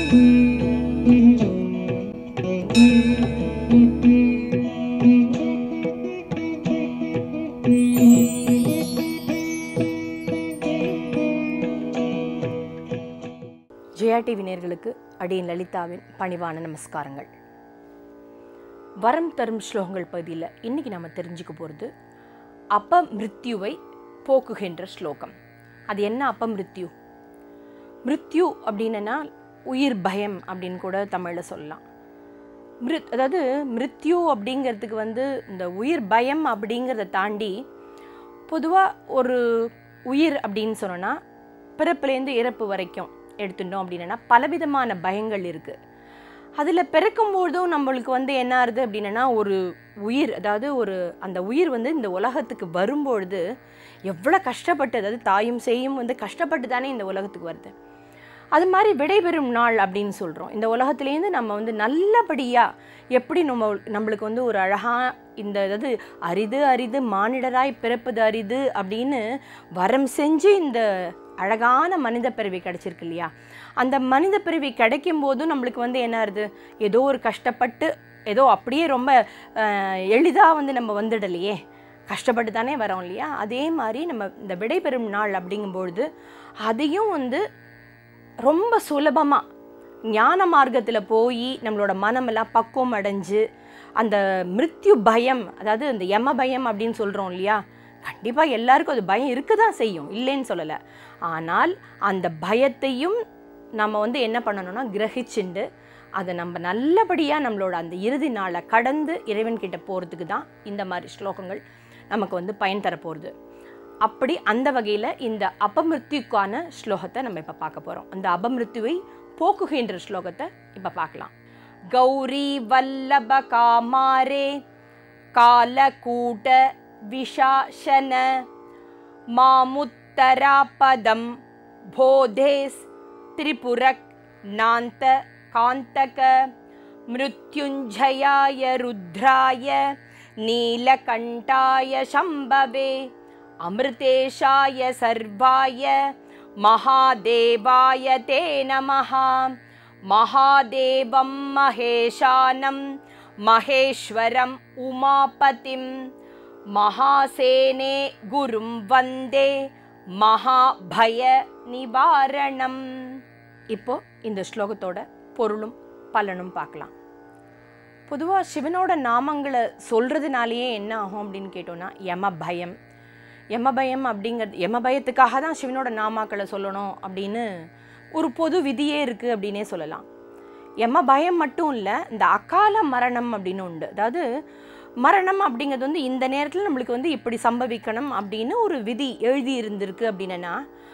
Jaya TV நேர்களுக்கு அடியின் லலிதாவின் பணிவான நமஸ்காரங்கள் வரம் தரும் ஸ்லோகங்கள் பகுதியில் இன்னைக்கு நம்ம தெரிஞ்சுக்க போகிறது அபமிருத்யுவை போக்குகின்ற ஸ்லோகம் அது என்ன அபமிருத்யு மிருத்யு அப்படின்னா உயிர் பயம் அப்படின்னு கூட தமிழில் சொல்லலாம் மிருத் அதாவது மிருத்யு அப்படிங்கிறதுக்கு வந்து இந்த உயிர் பயம் அப்படிங்கிறத தாண்டி பொதுவாக ஒரு உயிர் அப்படின்னு சொன்னோன்னா பிறப்புலேருந்து இறப்பு வரைக்கும் எடுத்துட்டோம் அப்படின்னா பலவிதமான பயங்கள் இருக்குது அதில் பிறக்கும்போதும் நம்மளுக்கு வந்து என்ன ஆகுது அப்படின்னா ஒரு உயிர் அதாவது ஒரு அந்த உயிர் வந்து இந்த உலகத்துக்கு வரும்பொழுது எவ்வளோ கஷ்டப்பட்டு அதாவது தாயும் செய்யும் வந்து கஷ்டப்பட்டு தானே இந்த உலகத்துக்கு வருது அது மாதிரி விடைபெறும் நாள் அப்படின்னு சொல்கிறோம் இந்த உலகத்துலேருந்து நம்ம வந்து நல்லபடியாக எப்படி நம்ம நம்மளுக்கு வந்து ஒரு அழகாக இந்த அதாவது அரிது அரிது மானிடராய் பிறப்பது அரிது அப்படின்னு வரம் செஞ்சு இந்த அழகான மனித பிறவி கிடச்சிருக்கு இல்லையா அந்த மனித பிறவி கிடைக்கும் போதும் நம்மளுக்கு வந்து என்ன ஆகுது ஏதோ ஒரு கஷ்டப்பட்டு ஏதோ அப்படியே ரொம்ப எளிதாக வந்து நம்ம வந்துடலையே கஷ்டப்பட்டு தானே வரோம் இல்லையா அதே மாதிரி நம்ம இந்த விடைபெறும் நாள் அப்படிங்கும்பொழுது அதையும் வந்து ரொம்ப சுலபமாக ஞான மார்க்கத்தில் போய் நம்மளோட மனமெல்லாம் பக்குவம் அடைஞ்சு அந்த மிருத்யு பயம் அதாவது இந்த யம பயம் அப்படின்னு சொல்கிறோம் இல்லையா கண்டிப்பாக எல்லாருக்கும் அது பயம் இருக்க தான் செய்யும் இல்லைன்னு சொல்லலை ஆனால் அந்த பயத்தையும் நம்ம வந்து என்ன பண்ணணும்னா கிரகிச்சுண்டு அதை நம்ம நல்லபடியாக நம்மளோட அந்த இறுதி நாளை கடந்து இறைவன்கிட்ட போகிறதுக்கு தான் இந்த மாதிரி ஸ்லோகங்கள் நமக்கு வந்து பயன் தரப்போகிறது அப்படி அந்த வகையில் இந்த அபமிருத்யுக்கான ஸ்லோகத்தை நம்ம இப்போ பார்க்க போகிறோம் அந்த அபமிருத்யுவை போக்குகின்ற ஸ்லோகத்தை இப்போ பார்க்கலாம் கௌரி வல்லப காமாரே காலகூட விஷாசன மாமுத்தராபதம் போதேஸ் திரிபுரக் நாந்த காந்தக மிருத்யுஞ்சயாய ருத்ராய நீலகண்டாய சம்பவே अमृतेशाय सर्वाय महादेवाय ते नमः महादेवं महेशानं महेश्वरम् उमापतिं महासेने गुरुं वन्दे மகாபய நிவாரணம் இப்போ இந்த ஸ்லோகத்தோட பொருளும் பலனும் பார்க்கலாம் பொதுவாக சிவனோட நாமங்களை சொல்கிறதுனாலேயே என்ன ஆகும் அப்படின்னு கேட்டோன்னா யம பயம் யமபயம் அப்படிங்கிறது யமபயத்துக்காக தான் சிவனோட நாமாக்களை சொல்லணும் அப்படின்னு ஒரு பொது விதியே இருக்குது அப்படின்னே சொல்லலாம் யம பயம் மட்டும் இல்லை இந்த அகால மரணம் அப்படின்னு உண்டு அதாவது மரணம் அப்படிங்கிறது வந்து இந்த நேரத்தில் நம்மளுக்கு வந்து இப்படி சம்பவிக்கணும் அப்படின்னு ஒரு விதி எழுதி இருந்திருக்கு அப்படின்னா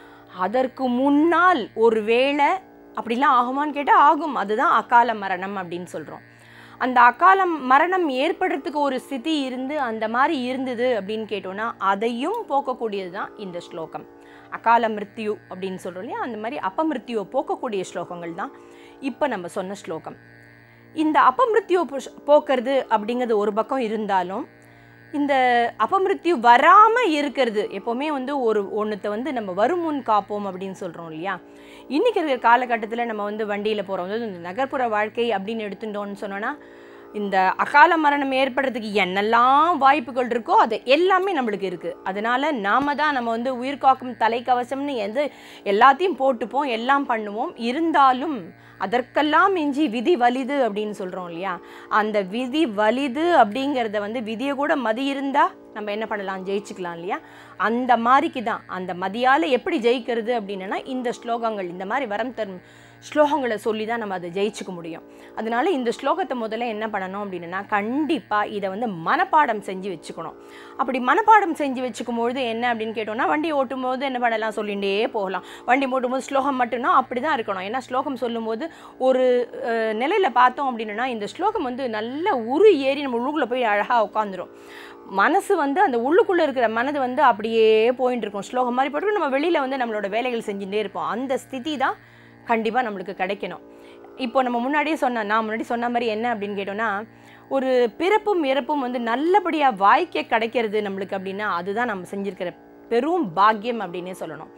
அதற்கு முன்னால் ஒரு வேளை அப்படிலாம் ஆகுமான்னு கேட்டால் ஆகும் அதுதான் அகால மரணம் அப்படின்னு சொல்கிறோம் அந்த அகால மரணம் ஏற்படுறதுக்கு ஒரு ஸ்திதி இருந்து அந்த மாதிரி இருந்தது அப்படின்னு கேட்டோன்னா அதையும் போக்கக்கூடியது தான் இந்த ஸ்லோகம் அகால மிருத்யு அப்படின்னு சொல்கிறோம் இல்லையா அந்த மாதிரி அபமிருத்யுவை போக்கக்கூடிய ஸ்லோகங்கள் தான் இப்போ நம்ம சொன்ன ஸ்லோகம் இந்த அபமிருத்யுவை போக்குறது அப்படிங்கிறது ஒரு பக்கம் இருந்தாலும் இந்த அபமிருத்யு வராமல் இருக்கிறது எப்போவுமே வந்து ஒரு ஒன்றுத்தை வந்து நம்ம வருமுன் காப்போம் அப்படின்னு சொல்கிறோம் இல்லையா இன்றைக்கி இருக்கிற காலகட்டத்தில் நம்ம வந்து வண்டியில் போகிறோம் அதாவது இந்த நகர்ப்புற வாழ்க்கை அப்படின்னு எடுத்துட்டோம்னு சொன்னோன்னா இந்த அகால மரணம் ஏற்படுறதுக்கு என்னெல்லாம் வாய்ப்புகள் இருக்கோ அது எல்லாமே நம்மளுக்கு இருக்குது அதனால் நாம தான் நம்ம வந்து உயிர் காக்கும் தலைக்கவசம்னு எது எல்லாத்தையும் போட்டுப்போம் எல்லாம் பண்ணுவோம் இருந்தாலும் அதற்கெல்லாம் மிஞ்சி விதி வலிது அப்படின்னு சொல்கிறோம் இல்லையா அந்த விதி வலிது அப்படிங்கிறத வந்து விதியை கூட மதி இருந்தால் நம்ம என்ன பண்ணலாம் ஜெயிச்சுக்கலாம் இல்லையா அந்த மாதிரிக்கு தான் அந்த மதியால் எப்படி ஜெயிக்கிறது அப்படின்னா இந்த ஸ்லோகங்கள் இந்த மாதிரி வரம் தரும் ஸ்லோகங்களை சொல்லி தான் நம்ம அதை ஜெயிச்சுக்க முடியும் அதனால இந்த ஸ்லோகத்தை முதல்ல என்ன பண்ணணும் அப்படின்னா கண்டிப்பாக இதை வந்து மனப்பாடம் செஞ்சு வச்சுக்கணும் அப்படி மனப்பாடம் செஞ்சு வச்சுக்கும் பொழுது என்ன அப்படின்னு கேட்டோம்னா வண்டி ஓட்டும் போது என்ன பண்ணலாம் சொல்லிகிட்டே போகலாம் வண்டி ஓட்டும்போது ஸ்லோகம் மட்டும்தான் அப்படி தான் இருக்கணும் ஏன்னா ஸ்லோகம் சொல்லும்போது ஒரு நிலையில் பார்த்தோம் அப்படின்னா இந்த ஸ்லோகம் வந்து நல்ல உரு ஏறி நம்ம உள்ளுக்குள்ளே போய் அழகாக உட்காந்துரும் மனசு வந்து அந்த உள்ளுக்குள்ளே இருக்கிற மனது வந்து அப்படியே போயிட்டு இருக்கும் ஸ்லோகம் மாதிரி போட்டு நம்ம வெளியில் வந்து நம்மளோட வேலைகள் செஞ்சுட்டே இருப்போம் அந்த ஸ்திதி தான் கண்டிப்பாக நம்மளுக்கு கிடைக்கணும் இப்போ நம்ம முன்னாடியே சொன்ன நான் முன்னாடி சொன்ன மாதிரி என்ன அப்படின்னு கேட்டோன்னா ஒரு பிறப்பும் இறப்பும் வந்து நல்லபடியாக வாய்க்க கிடைக்கிறது நம்மளுக்கு அப்படின்னா அதுதான் நம்ம செஞ்சுருக்கிற பெரும் பாக்கியம் அப்படின்னே சொல்லணும்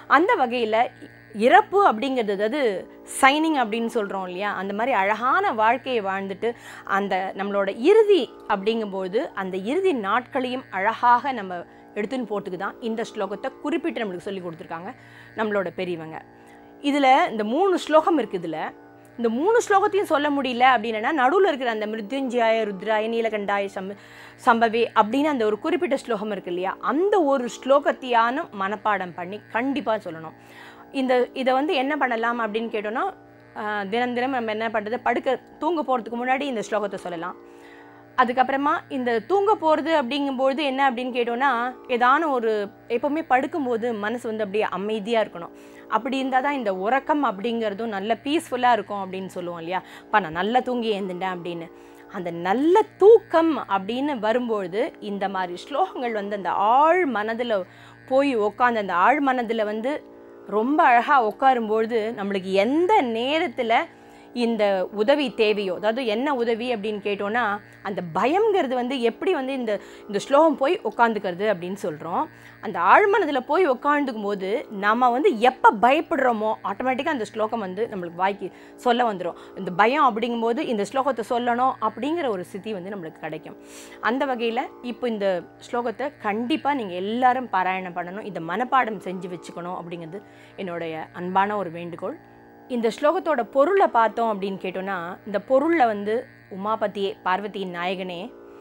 அந்த வகையில் இறப்பு அப்படிங்கிறது அதாவது சைனிங் அப்படின்னு சொல்கிறோம் இல்லையா அந்த மாதிரி அழகான வாழ்க்கையை வாழ்ந்துட்டு அந்த நம்மளோட இறுதி அப்படிங்கும்போது அந்த இறுதி நாட்களையும் அழகாக நம்ம எடுத்துன்னு போட்டுக்கு தான் இந்த ஸ்லோகத்தை குறிப்பிட்டு நம்மளுக்கு சொல்லி கொடுத்துருக்காங்க நம்மளோட பெரியவங்க இதில் இந்த மூணு ஸ்லோகம் இருக்குது இதில் இந்த மூணு ஸ்லோகத்தையும் சொல்ல முடியல அப்படின்னா நடுவில் இருக்கிற அந்த மிருத்யுஞ்சயாய ருத்ராய நீலகண்டாய சம்ப சம்பவே அப்படின்னு அந்த ஒரு குறிப்பிட்ட ஸ்லோகம் இருக்கு இல்லையா அந்த ஒரு ஸ்லோகத்தையான மனப்பாடம் பண்ணி கண்டிப்பாக சொல்லணும் இந்த இதை வந்து என்ன பண்ணலாம் அப்படின்னு கேட்டோன்னா ஆஹ், தினம் தினம் நம்ம என்ன பண்ணுறது படுக்க தூங்க போகிறதுக்கு முன்னாடி இந்த ஸ்லோகத்தை சொல்லலாம் அதுக்கப்புறமா இந்த தூங்க போகிறது அப்படிங்கும்போது என்ன அப்படின்னு கேட்டோன்னா ஏதான ஒரு எப்போவுமே படுக்கும்போது மனசு வந்து அப்படியே அமைதியாக இருக்கணும் அப்படி இருந்தால் தான் இந்த உறக்கம் அப்படிங்கிறதும் நல்ல பீஸ்ஃபுல்லாக இருக்கும் அப்படின்னு சொல்லுவோம் இல்லையா அப்பா நான் நல்லா தூங்கி எழுந்துட்டேன் அப்படின்னு அந்த நல்ல தூக்கம் அப்படின்னு வரும்பொழுது இந்த மாதிரி ஸ்லோகங்கள் வந்து அந்த ஆழ் மனதில் போய் உட்காந்து அந்த ஆழ் மனதில் வந்து ரொம்ப அழகாக உட்காரும்பொழுது நம்மளுக்கு எந்த நேரத்தில் இந்த உதவி தேவையோ அதாவது என்ன உதவி அப்படின்னு கேட்டோன்னா அந்த பயம்ங்கிறது வந்து எப்படி வந்து இந்த இந்த ஸ்லோகம் போய் உட்காந்துக்கிறது அப்படின்னு சொல்கிறோம் அந்த ஆழ்மனதில் போய் உட்காந்துக்கும் போது நம்ம வந்து எப்போ பயப்படுறோமோ ஆட்டோமேட்டிக்காக அந்த ஸ்லோகம் வந்து நம்மளுக்கு வாய்க்கு சொல்ல வந்துடும் இந்த பயம் அப்படிங்கும்போது இந்த ஸ்லோகத்தை சொல்லணும் அப்படிங்கிற ஒரு ஸ்திதி வந்து நம்மளுக்கு கிடைக்கும் அந்த வகையில் இப்போ இந்த ஸ்லோகத்தை கண்டிப்பாக நீங்கள் எல்லாரும் பாராயணம் பண்ணணும் இதை மனப்பாடம் செஞ்சு வச்சுக்கணும் அப்படிங்கிறது என்னுடைய அன்பான ஒரு வேண்டுகோள் இந்த ஸ்லோகத்தோட பொருளை பார்த்தோம் அப்படின்னு கேட்டோன்னா இந்த பொருளில் வந்து உமாபதியே பார்வதியின் நாயகனே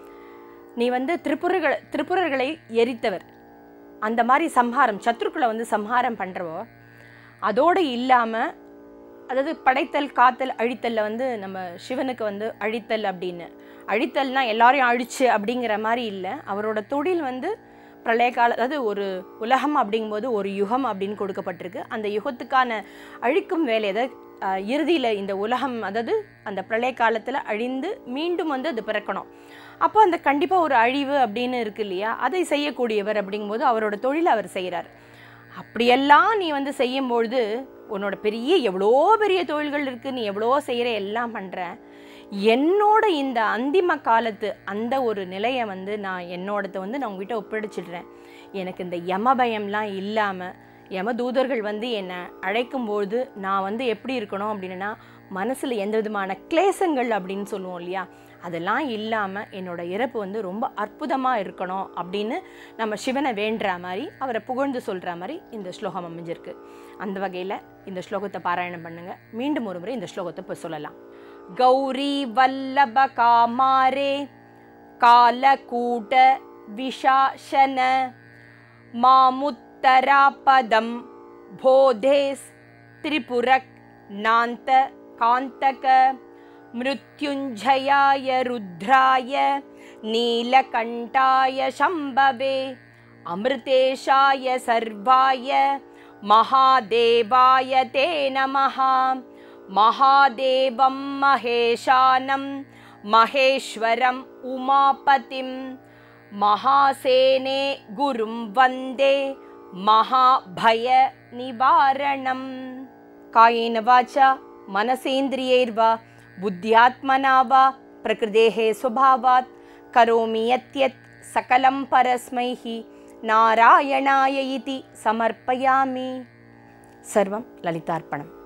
நீ வந்து திரிபுரர்கள் திரிபுரர்களை எரித்தவர் அந்த மாதிரி சம்ஹாரம் சத்ருக்களை வந்து சம்ஹாரம் பண்ணுறவோ அதோடு இல்லாமல் அதாவது படைத்தல் காத்தல் அழித்தல்ல வந்து நம்ம சிவனுக்கு வந்து அழித்தல் அப்படின்னு அழித்தல்னா எல்லாரையும் அழிச்சு அப்படிங்கிற மாதிரி இல்லை அவரோட தொழில் வந்து பிரளய கால அதாவது ஒரு உலகம் அப்படிங்கும்போது ஒரு யுகம் அப்படின்னு கொடுக்கப்பட்டிருக்கு அந்த யுகத்துக்கான அழிக்கும் வேலை அதாவது இறுதியில் இந்த உலகம் அதாவது அந்த பிரளய காலத்தில் அழிந்து மீண்டும் வந்து அது பிறக்கணும் அப்போ அந்த கண்டிப்பாக ஒரு அழிவு அப்படின்னு இருக்கு இல்லையா அதை செய்யக்கூடியவர் அப்படிங்கும்போது அவரோட தொழிலை அவர் செய்கிறார் அப்படியெல்லாம் நீ வந்து செய்யும்பொழுது உன்னோட பெரிய எவ்வளோ பெரிய தொழில்கள் இருக்குது நீ எவ்வளோ செய்கிற எல்லாம் பண்ணுற என்னோட இந்த அந்திம காலத்து அந்த ஒரு நிலையை வந்து நான் என்னோடத வந்து நான் உங்ககிட்ட ஒப்படைச்சிடுறேன் எனக்கு இந்த யம பயம்லாம் இல்லாமல் யம தூதர்கள் வந்து என்னை அழைக்கும்போது நான் வந்து எப்படி இருக்கணும் அப்படின்னா மனசில் எந்த விதமான கிளேசங்கள் அப்படின்னு சொல்லுவோம் இல்லையா அதெல்லாம் இல்லாமல் என்னோட இறப்பு வந்து ரொம்ப அற்புதமாக இருக்கணும் அப்படின்னு நம்ம சிவனை வேண்டுற மாதிரி அவரை புகழ்ந்து சொல்கிற மாதிரி இந்த ஸ்லோகம் அமைஞ்சிருக்கு அந்த வகையில் இந்த ஸ்லோகத்தை பாராயணம் பண்ணுங்க மீண்டும் ஒரு முறை இந்த ஸ்லோகத்தை இப்போ சொல்லலாம் கௌரி வல்லப காமாரே காலகூட விஷாசன மாமுத்தராபதம் போதேஸ் திரிபுரக் நாந்த காந்தக मृत्युञ्जयाय रुद्राय नीलकण्ठाय शम्भवे अमृतेशाय सर्वाय महादेवाय ते नमः महादेवं महेशानं महेश्वरम् उमापतिं महासेने गुरुं वन्दे महाभयनिवारणं कायेन वाचा मनसेन्द्रियैर्वा बुद्ध्यात्मना वा प्रकृतेः स्वभावात् करोमि यत् सकलं परस्मै नारायणाय इति समर्पयामि सर्वं ललितार्पणम्